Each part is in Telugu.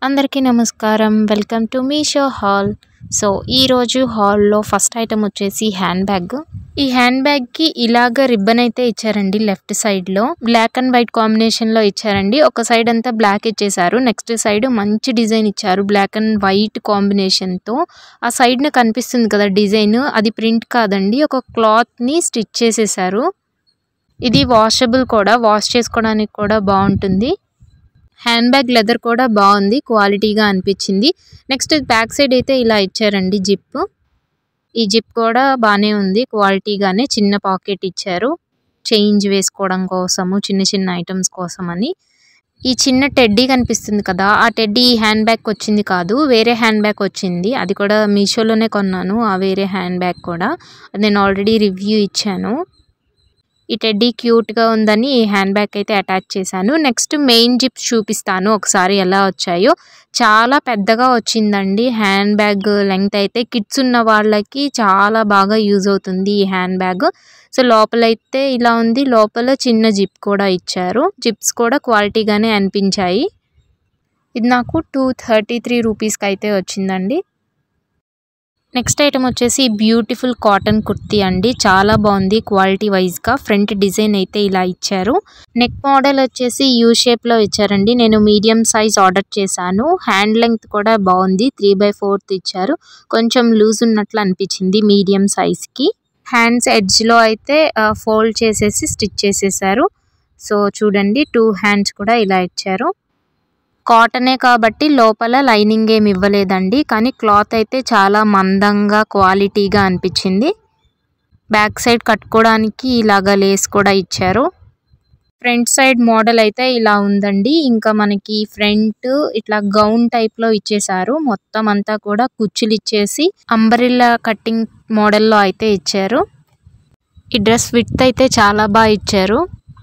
అందరికీ నమస్కారం welcome to Meesho haul so ఈరోజు హాల్లో ఫస్ట్ ఐటమ్ వచ్చేసి హ్యాండ్ బ్యాగ్ ఈ హ్యాండ్ బ్యాగ్కి ఇలాగ రిబ్బన్ అయితే ఇచ్చారండి లెఫ్ట్ సైడ్లో బ్లాక్ అండ్ వైట్ కాంబినేషన్లో ఇచ్చారండి ఒక సైడ్ అంతా బ్లాక్ ఇచ్చేసారు నెక్స్ట్ సైడ్ మంచి డిజైన్ ఇచ్చారు బ్లాక్ అండ్ వైట్ కాంబినేషన్తో ఆ సైడ్న కనిపిస్తుంది కదా డిజైన్ అది ప్రింట్ కాదండి ఒక క్లాత్ని స్టిచ్ చేసేసారు ఇది వాషబుల్ కూడా వాష్ చేసుకోవడానికి కూడా బాగుంటుంది హ్యాండ్ బ్యాగ్ లెదర్ కూడా బాగుంది క్వాలిటీగా అనిపించింది నెక్స్ట్ బ్యాక్ సైడ్ అయితే ఇలా ఇచ్చారండి జిప్ ఈ జిప్ కూడా బాగానే ఉంది క్వాలిటీగానే చిన్న పాకెట్ ఇచ్చారు చేంజ్ వేసుకోవడం కోసము చిన్న చిన్న ఐటమ్స్ కోసం అని ఈ చిన్న టెడ్డీ కనిపిస్తుంది కదా ఆ టెడ్డీ హ్యాండ్ బ్యాగ్ వచ్చింది కాదు వేరే హ్యాండ్ బ్యాగ్ వచ్చింది అది కూడా మీషోలోనే కొన్నాను ఆ వేరే హ్యాండ్ బ్యాగ్ కూడా అది నేను ఆల్రెడీ రివ్యూ ఇచ్చాను ఈ టెడ్డీ క్యూట్గా ఉందని ఈ హ్యాండ్ బ్యాగ్ అయితే అటాచ్ చేశాను నెక్స్ట్ మెయిన్ జిప్స్ చూపిస్తాను ఒకసారి ఎలా వచ్చాయో చాలా పెద్దగా వచ్చిందండి హ్యాండ్ బ్యాగ్ లెంగ్త్ అయితే కిడ్స్ ఉన్న వాళ్ళకి చాలా బాగా యూజ్ అవుతుంది ఈ హ్యాండ్ బ్యాగ్ సో లోపలైతే ఇలా ఉంది లోపల చిన్న జిప్ కూడా ఇచ్చారు జిప్స్ కూడా క్వాలిటీగానే అనిపించాయి ఇది నాకు టూ థర్టీ త్రీ రూపీస్కి అయితే వచ్చిందండి నెక్స్ట్ ఐటమ్ వచ్చేసి బ్యూటిఫుల్ కాటన్ కుర్తీ అండి చాలా బాగుంది క్వాలిటీ వైజ్గా ఫ్రంట్ డిజైన్ అయితే ఇలా ఇచ్చారు నెక్ మోడల్ వచ్చేసి యూ షేప్లో ఇచ్చారండి నేను మీడియం సైజ్ ఆర్డర్ చేశాను హ్యాండ్ లెంగ్త్ కూడా బాగుంది త్రీ బై ఫోర్త్ ఇచ్చారు కొంచెం లూజ్ ఉన్నట్లు అనిపించింది మీడియం సైజ్కి హ్యాండ్స్ ఎడ్జ్లో అయితే ఫోల్డ్ చేసేసి స్టిచ్ చేసేసారు సో చూడండి టూ హ్యాండ్స్ కూడా ఇలా ఇచ్చారు కాటనే కాబట్టి లోపల లైనింగ్ ఏమి ఇవ్వలేదండి కానీ క్లాత్ అయితే చాలా మందంగా క్వాలిటీగా అనిపించింది బ్యాక్ సైడ్ కట్టుకోవడానికి ఇలాగ లేస్ కూడా ఇచ్చారు ఫ్రంట్ సైడ్ మోడల్ అయితే ఇలా ఉందండి ఇంకా మనకి ఫ్రంట్ ఇట్లా గౌన్ టైప్లో ఇచ్చేసారు మొత్తం అంతా కూడా కుచ్చులు ఇచ్చేసి అంబరిల్లా కట్టింగ్ మోడల్లో అయితే ఇచ్చారు ఈ డ్రెస్ విత్ అయితే చాలా బాగా ఇచ్చారు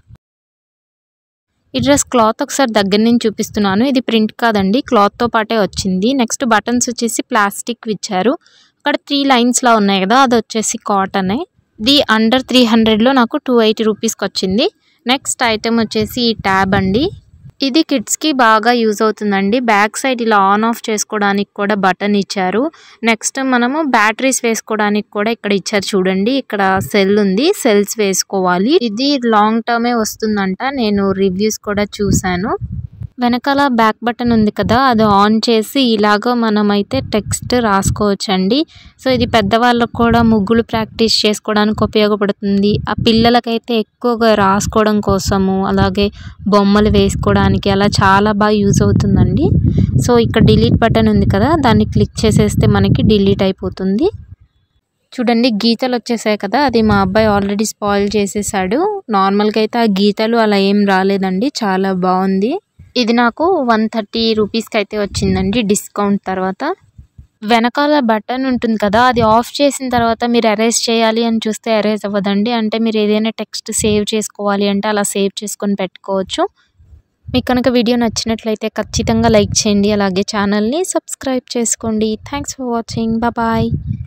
ఈ డ్రెస్ క్లాత్ ఒకసారి దగ్గర నుంచి చూపిస్తున్నాను ఇది ప్రింట్ కాదండి క్లాత్తో పాటే వచ్చింది నెక్స్ట్ బటన్స్ వచ్చేసి ప్లాస్టిక్ ఇచ్చారు అక్కడ త్రీ లైన్స్లా ఉన్నాయి కదా అది వచ్చేసి కాటనే ఇది అండర్ త్రీ హండ్రెడ్లో నాకు టూ ఎయిటీ రూపీస్కి వచ్చింది నెక్స్ట్ ఐటెం వచ్చేసి ఈ ట్యాబ్ అండి ఇది కిడ్స్కి బాగా యూజ్ అవుతుందండి బ్యాక్ సైడ్ ఇలా ఆన్ ఆఫ్ చేసుకోవడానికి కూడా బటన్ ఇచ్చారు నెక్స్ట్ మనము బ్యాటరీస్ వేసుకోవడానికి కూడా ఇక్కడ ఇచ్చారు చూడండి ఇక్కడ సెల్ ఉంది సెల్స్ వేసుకోవాలి ఇది లాంగ్ టర్మే వస్తుందంట నేను రివ్యూస్ కూడా చూశాను వెనకాల బ్యాక్ బటన్ ఉంది కదా అది ఆన్ చేసి ఇలాగ మనమైతే టెక్స్ట్ రాసుకోవచ్చండి సో ఇది పెద్దవాళ్ళకు కూడా ముగ్గులు ప్రాక్టీస్ చేసుకోవడానికి ఉపయోగపడుతుంది ఆ పిల్లలకైతే ఎక్కువగా రాసుకోవడం కోసము అలాగే బొమ్మలు వేసుకోవడానికి అలా చాలా బాగా యూజ్ అవుతుందండి సో ఇక్కడ డిలీట్ బటన్ ఉంది కదా దాన్ని క్లిక్ చేసేస్తే మనకి డిలీట్ అయిపోతుంది చూడండి గీతలు వచ్చేసాయి కదా అది మా అబ్బాయి ఆల్రెడీ స్పాయిల్ చేసేసాడు నార్మల్గా అయితే ఆ గీతలు అలా ఏం రాలేదండి చాలా బాగుంది ఇది నాకు వన్ థర్టీ రూపీస్కి అయితే వచ్చిందండి డిస్కౌంట్ తర్వాత వెనకాల బటన్ ఉంటుంది కదా అది ఆఫ్ చేసిన తర్వాత మీరు అరేజ్ చేయాలి అని చూస్తే అరేజ్ అవ్వదండి అంటే మీరు ఏదైనా టెక్స్ట్ సేవ్ చేసుకోవాలి అంటే అలా సేవ్ చేసుకొని పెట్టుకోవచ్చు మీకు కనుక వీడియో నచ్చినట్లయితే ఖచ్చితంగా లైక్ చేయండి అలాగే ఛానల్ని సబ్స్క్రైబ్ చేసుకోండి థ్యాంక్స్ ఫర్ వాచింగ్ బాయ్